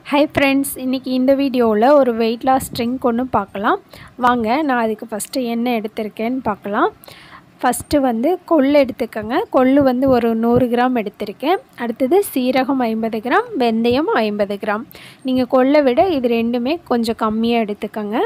hi friends இன்றைக்கி இந்த வீடியோவில் ஒரு வெயிட் லாஸ் ட்ரிங்க் ஒன்று பார்க்கலாம் வாங்க நான் அதுக்கு ஃபஸ்ட்டு என்ன எடுத்திருக்கேன்னு பார்க்கலாம் ஃபஸ்ட்டு வந்து கொள்ளு எடுத்துக்கோங்க கொள்ளு வந்து ஒரு நூறு கிராம் எடுத்திருக்கேன் அடுத்தது சீரகம் ஐம்பது கிராம் வெந்தயம் ஐம்பது கிராம் நீங்கள் கொள்ளை விட இது ரெண்டுமே கொஞ்சம் கம்மியாக எடுத்துக்கோங்க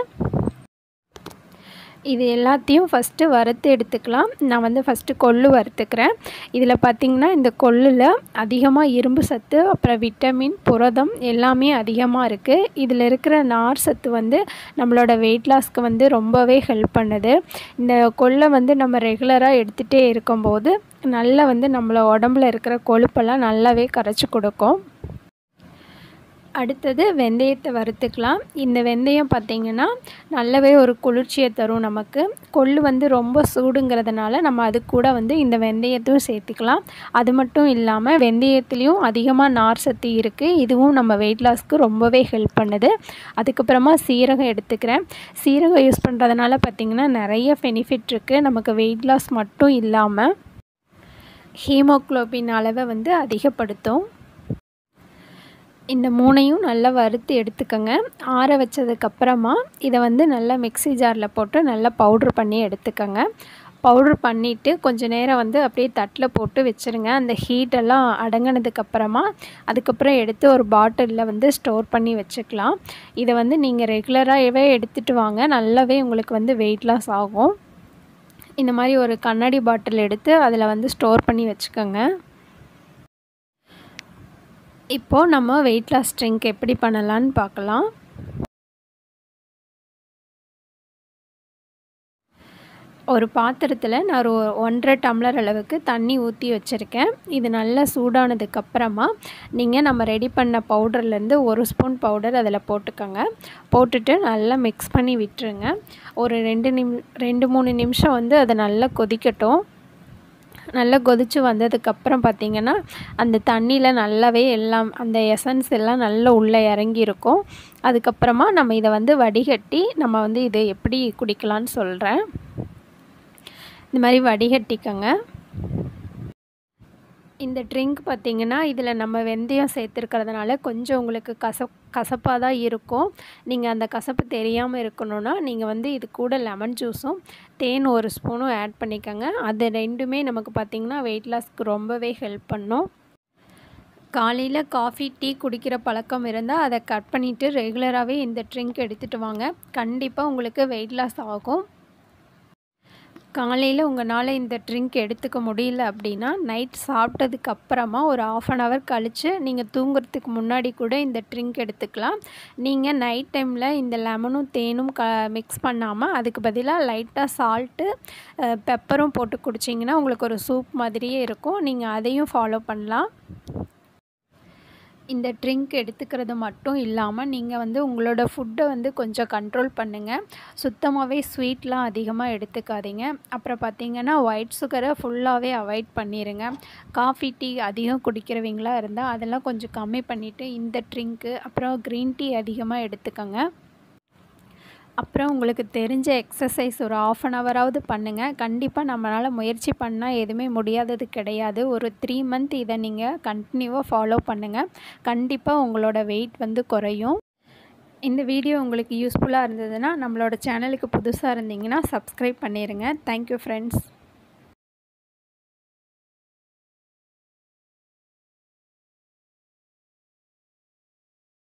இது எல்லாத்தையும் ஃபஸ்ட்டு வறுத்து எடுத்துக்கலாம் நான் வந்து ஃபஸ்ட்டு கொள்ளு வறுத்துக்கிறேன் இதில் பார்த்திங்கன்னா இந்த கொள்ளில் அதிகமாக இரும்பு சத்து அப்புறம் விட்டமின் புரதம் எல்லாமே அதிகமாக இருக்குது இதில் இருக்கிற நார் சத்து வந்து நம்மளோட வெயிட் லாஸ்க்கு வந்து ரொம்பவே ஹெல்ப் பண்ணுது இந்த கொள்ளை வந்து நம்ம ரெகுலராக எடுத்துகிட்டே இருக்கும்போது நல்லா வந்து நம்மள உடம்புல இருக்கிற கொழுப்பெல்லாம் நல்லாவே கரைச்சி கொடுக்கும் அடுத்தது வெந்தயத்தை வறுத்துக்கலாம் இந்த வெந்தயம் பார்த்திங்கன்னா நல்லாவே ஒரு குளிர்ச்சியை தரும் நமக்கு கொள்ளு வந்து ரொம்ப சூடுங்கிறதுனால நம்ம அது கூட வந்து இந்த வெந்தயத்தையும் சேர்த்துக்கலாம் அது மட்டும் இல்லாமல் வெந்தயத்துலேயும் அதிகமாக நார் சத்து இருக்குது இதுவும் நம்ம வெயிட் லாஸ்க்கு ரொம்பவே ஹெல்ப் பண்ணுது அதுக்கப்புறமா சீரகம் எடுத்துக்கிறேன் சீரகம் யூஸ் பண்ணுறதுனால பார்த்திங்கன்னா நிறைய பெனிஃபிட் இருக்குது நமக்கு வெயிட் லாஸ் மட்டும் இல்லாமல் ஹீமோக்ளோபின் அளவை வந்து அதிகப்படுத்தும் இந்த மூணையும் நல்லா வறுத்து எடுத்துக்கோங்க ஆற வச்சதுக்கப்புறமா இதை வந்து நல்லா மிக்சி ஜாரில் போட்டு நல்லா பவுட்ரு பண்ணி எடுத்துக்கோங்க பவுட்ரு பண்ணிவிட்டு கொஞ்சம் நேரம் வந்து அப்படியே தட்டில் போட்டு வச்சுருங்க அந்த ஹீட்டெல்லாம் அடங்கினதுக்கப்புறமா அதுக்கப்புறம் எடுத்து ஒரு பாட்டிலில் வந்து ஸ்டோர் பண்ணி வச்சுக்கலாம் இதை வந்து நீங்கள் ரெகுலராகவே எடுத்துகிட்டு வாங்க நல்லாவே உங்களுக்கு வந்து வெயிட் லாஸ் ஆகும் இந்த மாதிரி ஒரு கண்ணாடி பாட்டில் எடுத்து அதில் வந்து ஸ்டோர் பண்ணி வச்சுக்கோங்க இப்போது நம்ம வெயிட் லாஸ் ட்ரிங்க் எப்படி பண்ணலான்னு பார்க்கலாம் ஒரு பாத்திரத்தில் நான் ஒரு ஒன்றரை டம்ளர் அளவுக்கு தண்ணி ஊற்றி வச்சுருக்கேன் இது நல்லா சூடானதுக்கப்புறமா நீங்கள் நம்ம ரெடி பண்ண பவுடர்லேருந்து ஒரு ஸ்பூன் பவுடர் அதில் போட்டுக்கோங்க போட்டுட்டு நல்லா மிக்ஸ் பண்ணி விட்டுருங்க ஒரு ரெண்டு நிம் ரெண்டு மூணு நிமிஷம் வந்து அதை நல்லா கொதிக்கட்டும் நல்லா கொதித்து வந்ததுக்கப்புறம் பார்த்திங்கன்னா அந்த தண்ணியில் நல்லாவே எல்லாம் அந்த எசன்ஸ் எல்லாம் நல்லா உள்ளே இறங்கியிருக்கும் அதுக்கப்புறமா நம்ம இதை வந்து வடிகட்டி நம்ம வந்து இதை எப்படி குடிக்கலான்னு சொல்கிறேன் இந்த மாதிரி வடிகட்டிக்கங்க இந்த ட்ரிங்க் பார்த்திங்கன்னா இதில் நம்ம வெந்தயம் சேர்த்துருக்கிறதுனால கொஞ்சம் உங்களுக்கு கசப் கசப்பாக தான் இருக்கும் நீங்கள் அந்த கசப்பு தெரியாமல் இருக்கணும்னா நீங்கள் வந்து இது கூட லெமன் ஜூஸும் தேன் ஒரு ஸ்பூனும் ஆட் பண்ணிக்கோங்க அது ரெண்டுமே நமக்கு பார்த்திங்கன்னா வெயிட் லாஸ்க்கு ரொம்பவே ஹெல்ப் பண்ணும் காலையில் காஃபி டீ குடிக்கிற பழக்கம் இருந்தால் அதை கட் பண்ணிவிட்டு ரெகுலராகவே இந்த ட்ரிங்க் எடுத்துகிட்டு வாங்க கண்டிப்பாக உங்களுக்கு வெயிட் லாஸ் ஆகும் காலையில் உங்களால் இந்த ட்ரிங்க் எடுத்துக்க முடியல அப்படின்னா நைட் சாப்பிட்டதுக்கு அப்புறமா ஒரு ஆஃப் அன் ஹவர் கழித்து நீங்கள் தூங்குறதுக்கு முன்னாடி கூட இந்த ட்ரிங்க் எடுத்துக்கலாம் நீங்கள் நைட் டைமில் இந்த லெமனும் தேனும் க மிக்ஸ் பண்ணாமல் அதுக்கு பதிலாக லைட்டாக சால்ட்டு பெப்பரும் போட்டு குடிச்சிங்கன்னா உங்களுக்கு ஒரு சூப் மாதிரியே இருக்கும் நீங்கள் அதையும் ஃபாலோ பண்ணலாம் இந்த ட்ரிங்க் எடுத்துக்கிறது மட்டும் இல்லாமல் நீங்கள் வந்து உங்களோட ஃபுட்டை வந்து கொஞ்சம் கண்ட்ரோல் பண்ணுங்கள் சுத்தமாகவே ஸ்வீட்லாம் அதிகமாக எடுத்துக்காதீங்க அப்புறம் பார்த்திங்கன்னா ஒயிட் சுகரை ஃபுல்லாகவே அவாய்ட் பண்ணிடுங்க காஃபி டீ அதிகம் குடிக்கிறவங்களா இருந்தால் அதெல்லாம் கொஞ்சம் கம்மி பண்ணிவிட்டு இந்த ட்ரிங்க்கு அப்புறம் க்ரீன் டீ அதிகமாக எடுத்துக்கோங்க அப்புறம் உங்களுக்கு தெரிஞ்ச எக்ஸசைஸ் ஒரு ஆஃப் அன் ஹவராவது பண்ணுங்கள் கண்டிப்பாக நம்மளால் முயற்சி பண்ணால் எதுவுமே முடியாதது கிடையாது ஒரு த்ரீ மந்த் இதை நீங்கள் கண்டினியூவாக ஃபாலோ பண்ணுங்கள் கண்டிப்பாக உங்களோட வெயிட் வந்து குறையும் இந்த வீடியோ உங்களுக்கு யூஸ்ஃபுல்லாக இருந்ததுன்னா நம்மளோட சேனலுக்கு புதுசாக இருந்தீங்கன்னா சப்ஸ்கிரைப் பண்ணிடுங்க தேங்க்யூ ஃப்ரெண்ட்ஸ்